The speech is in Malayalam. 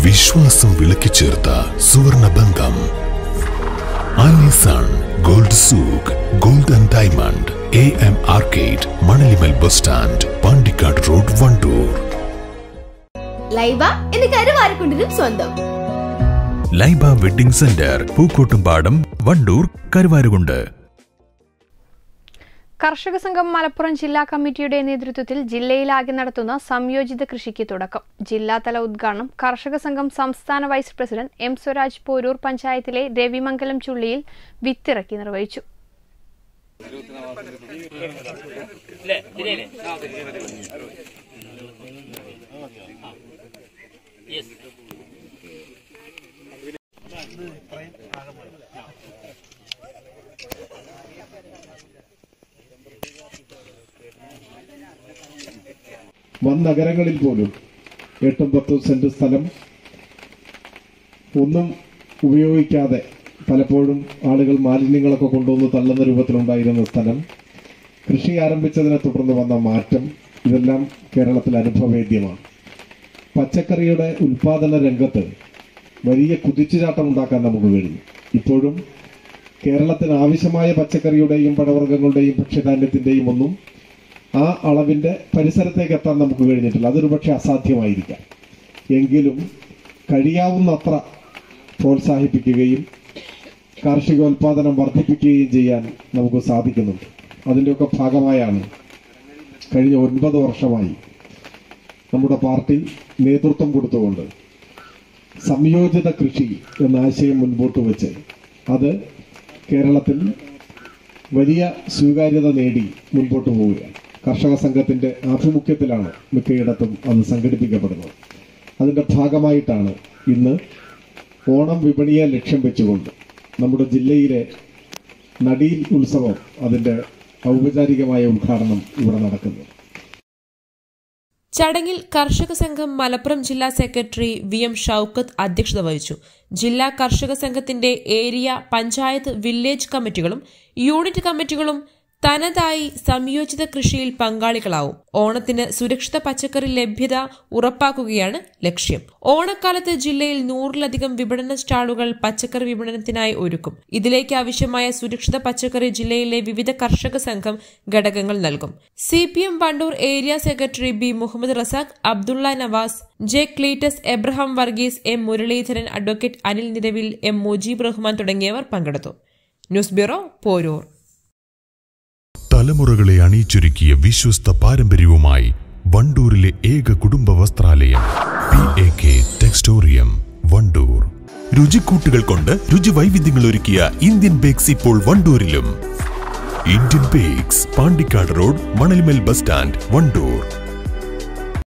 വിശ്വാസം വിളക്കിച്ചേർത്ത സുവർണ ബന്ധം Alison gold souk gold and diamond A M arcade Manalimal bus stand Pandikkad road Wandoor Laiba എന്ന് കരുവാരക്കുണ്ടിനും സ്വന്തം ലൈബ വെഡിംഗ് സെന്റർ പൂക്കോട്ടുംപാടം വണ്ടൂർ കരുവാരുകുണ്ട് കർഷക സംഘം മലപ്പുറം ജില്ലാ കമ്മിറ്റിയുടെ നേതൃത്വത്തിൽ ജില്ലയിലാകെ നടത്തുന്ന സംയോജിത കൃഷിക്ക് തുടക്കം ജില്ലാതല ഉദ്ഘാടനം കർഷക സംഘം സംസ്ഥാന vice president M Swaraj Poroor പഞ്ചായത്തിലെ രവിമംഗലം ചുള്ളിയിൽ വിത്തിറക്കി നിർവഹിച്ചു വൻ നഗരങ്ങളിൽ പോലും എട്ടും പത്തും സെന്റ് സ്ഥലം ഒന്നും ഉപയോഗിക്കാതെ പലപ്പോഴും ആളുകൾ മാലിന്യങ്ങളൊക്കെ കൊണ്ടുവന്ന് തള്ളുന്ന രൂപത്തിലുണ്ടായിരുന്ന സ്ഥലം കൃഷി ആരംഭിച്ചതിനെ തുടർന്ന് വന്ന മാറ്റം ഇതെല്ലാം കേരളത്തിൽ അനുഭവവേദ്യമാണ് പച്ചക്കറിയുടെ ഉൽപാദന രംഗത്ത് വലിയ കുതിച്ചുചാട്ടം ഉണ്ടാക്കാൻ നമുക്ക് കഴിഞ്ഞു ഇപ്പോഴും കേരളത്തിന് ആവശ്യമായ പച്ചക്കറിയുടെയും പഴവർഗ്ഗങ്ങളുടെയും ഭക്ഷ്യധാന്യത്തിന്റെയും ഒന്നും ആ അളവിന്റെ പരിസരത്തേക്ക് എത്താൻ നമുക്ക് കഴിഞ്ഞിട്ടില്ല അതൊരു പക്ഷെ അസാധ്യമായിരിക്കാം എങ്കിലും കഴിയാവുന്നത്ര പ്രോത്സാഹിപ്പിക്കുകയും കാർഷികോൽപാദനം വർദ്ധിപ്പിക്കുകയും ചെയ്യാൻ നമുക്ക് സാധിക്കുന്നുണ്ട് അതിൻ്റെയൊക്കെ ഭാഗമായാണ് കഴിഞ്ഞ ഒൻപത് വർഷമായി നമ്മുടെ പാർട്ടി നേതൃത്വം കൊടുത്തുകൊണ്ട് സംയോജിത കൃഷി എന്ന ആശയം മുൻപോട്ട് വെച്ച് അത് കേരളത്തിൽ വലിയ സ്വീകാര്യത നേടി മുൻപോട്ട് പോവുകയാണ് കർഷക സംഘത്തിന്റെ ആഭിമുഖ്യത്തിലാണ് മിക്കയിടത്തും അത് സംഘടിപ്പിക്കപ്പെടുന്നത് അതിന്റെ ഭാഗമായിട്ടാണ് ഇന്ന് ഓണം വിപണിയെ ലക്ഷ്യം വെച്ചുകൊണ്ട് നമ്മുടെ ജില്ലയിലെ നടീൽ ഉത്സവം അതിന്റെ ഔപചാരികമായ ഉദ്ഘാടനം ഇവിടെ നടക്കുന്നത് ചടങ്ങിൽ കർഷക സംഘം മലപ്പുറം ജില്ലാ സെക്രട്ടറി വി എം ഷൌക്കത്ത് അധ്യക്ഷത വഹിച്ചു ജില്ലാ കർഷക സംഘത്തിന്റെ ഏരിയ പഞ്ചായത്ത് വില്ലേജ് കമ്മിറ്റികളും യൂണിറ്റ് കമ്മിറ്റികളും തനതായി സംയോജിത കൃഷിയിൽ പങ്കാളികളാവും ഓണത്തിന് സുരക്ഷിത പച്ചക്കറി ലഭ്യത ഉറപ്പാക്കുകയാണ് ലക്ഷ്യം ഓണക്കാലത്ത് ജില്ലയിൽ നൂറിലധികം വിപണന സ്റ്റാളുകൾ പച്ചക്കറി വിപണനത്തിനായി ഒരുക്കും ഇതിലേക്ക് ആവശ്യമായ സുരക്ഷിത പച്ചക്കറി ജില്ലയിലെ വിവിധ കർഷക സംഘം ഘടകങ്ങൾ നൽകും C P M Wandoor area secretary B Muhammad Razak Abdulla Navas J Cleetus Abraham Varghese M Muraleedharan advocate Anil Niravil M Mujeeb Rahman തുടങ്ങിയവർ പങ്കെടുത്തു ന്യൂസ് ബ്യൂറോ പോരൂർ തലമുറകളെ അണിയിച്ചൊരുക്കിയ വിശ്വസ്ത പാരമ്പര്യവുമായി വണ്ടൂരിലെ ഏക കുടുംബ വസ്ത്രാലയം P A K Textorium Wandoor രുചിക്കൂട്ടുകൾ കൊണ്ട് രുചി വൈവിധ്യങ്ങൾ ഒരുക്കിയ ഇന്ത്യൻ ബേക്സ് ഇപ്പോൾ വണ്ടൂരിലും Indian bakes Pandikkad road Manalimal bus stand Wandoor